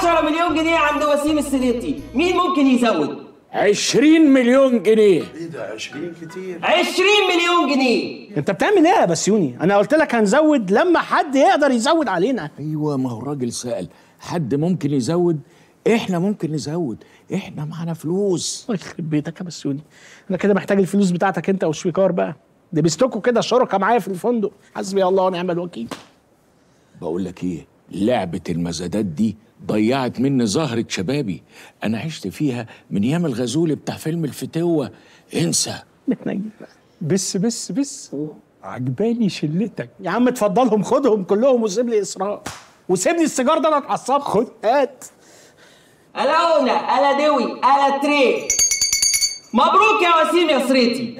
10 مليون جنيه عند وسيم السليطي مين ممكن يزود 20 مليون جنيه ايه ده 20 كتير 20 مليون جنيه انت بتعمل ايه يا بسيوني انا قلت لك هنزود لما حد يقدر يزود علينا ايوه ما هو الراجل سأل حد ممكن يزود احنا ممكن نزود احنا معانا فلوس الله يخرب بيتك يا بسيوني انا كده محتاج الفلوس بتاعتك انت وشويكار بقى لبستكوا كده شركة معايا في الفندق حسبي الله ونعم الوكيل بقول لك ايه لعبة المزادات دي ضيعت مني زهرة شبابي انا عشت فيها من ايام الغزول بتاع فيلم الفتوة انسى متنجم بس بس بس عجباني شلتك يا عم اتفضلهم خدهم كلهم وسيب لي اسراء وسيب لي السيجار ده انا اتعصبت خد هات الا أونا الا دوي الا تري مبروك يا وسيم يا سريتي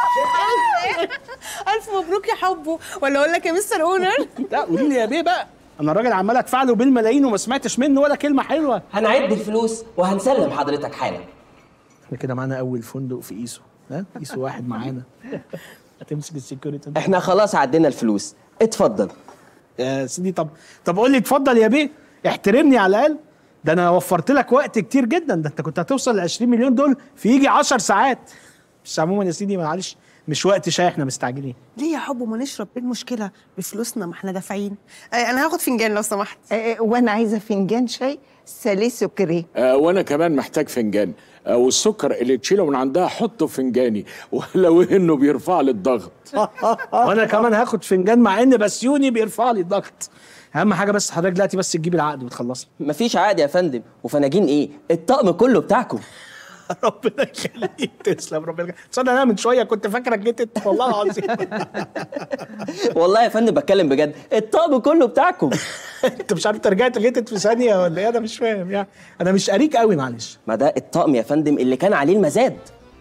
الف مبروك يا حبه ولا اقول لك يا مستر اونر لا قولي لي يا بيه بقى انا الراجل عمال ادفع له بالملايين وما سمعتش منه ولا كلمه حلوه هنعد الفلوس وهنسلم حضرتك حالا احنا كده معانا اول فندق في ايسو ها ايسو واحد معانا هتمسك السكيورتي احنا خلاص عدينا الفلوس اتفضل يا سيدي طب طب قول لي اتفضل يا بيه احترمني على الاقل ده انا وفرت لك وقت كتير جدا ده انت كنت هتوصل ل 20 مليون دول في يجي 10 ساعات بس عموما يا سيدي معلش مش وقت شاي احنا مستعجلين ليه يا حبه ما نشرب ايه المشكله بفلوسنا ما احنا دافعين آه انا هاخد فنجان لو سمحت آه، وانا عايزه فنجان شاي ساليه سكري آه وانا كمان محتاج فنجان آه والسكر اللي تشيله من عندها حطه في فنجاني ولو انه بيرفع لي الضغط وانا كمان هاخد فنجان مع ان بسيوني بيرفع لي الضغط اهم حاجه بس حضرتك دلوقتي بس تجيب العقد وتخلصنا مفيش عقد يا فندم وفناجين ايه الطقم كله بتاعكم ربنا يخليك تسلم ربنا يخليك تصدق انا من شويه كنت فاكرك جيت والله العظيم والله يا فندم بتكلم بجد الطقم كله بتاعكم انت مش عارف انت رجعت غيتت في ثانيه ولا ايه انا مش فاهم يعني انا مش قريك قوي معلش ما ده الطقم يا فندم اللي كان عليه المزاد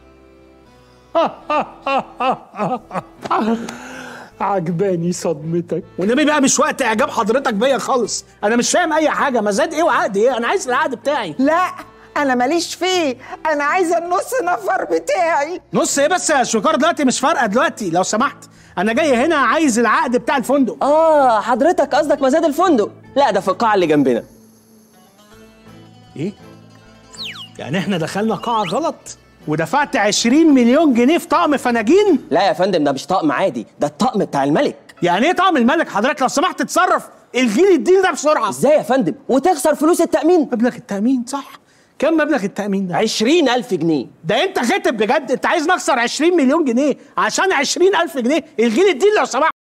عجباني صدمتك والنبي بقى مش وقت اعجاب حضرتك بيا خالص انا مش فاهم اي حاجه مزاد ايه وعقد ايه انا عايز العقد بتاعي لا انا ماليش فيه انا عايزه النص نفر بتاعي نص ايه بس يا شوكار دلوقتي مش فارقه دلوقتي لو سمحت انا جاي هنا عايز العقد بتاع الفندق اه حضرتك قصدك مزاد الفندق لا ده في القاعه اللي جنبنا ايه يعني احنا دخلنا قاعه غلط ودفعت 20 مليون جنيه في طقم فناجين لا يا فندم ده مش طقم عادي ده الطقم بتاع الملك يعني ايه طقم الملك حضرتك لو سمحت تتصرف الجيل الدين ده بسرعه ازاي يا فندم وتخسر فلوس التأمين مبلغ التأمين صح كم مبلغ التأمين ده؟ 20000 جنيه ده انت غتب بجد انت عايز نخسر 20 مليون جنيه عشان 20000 جنيه الجيل الدين لو سمحت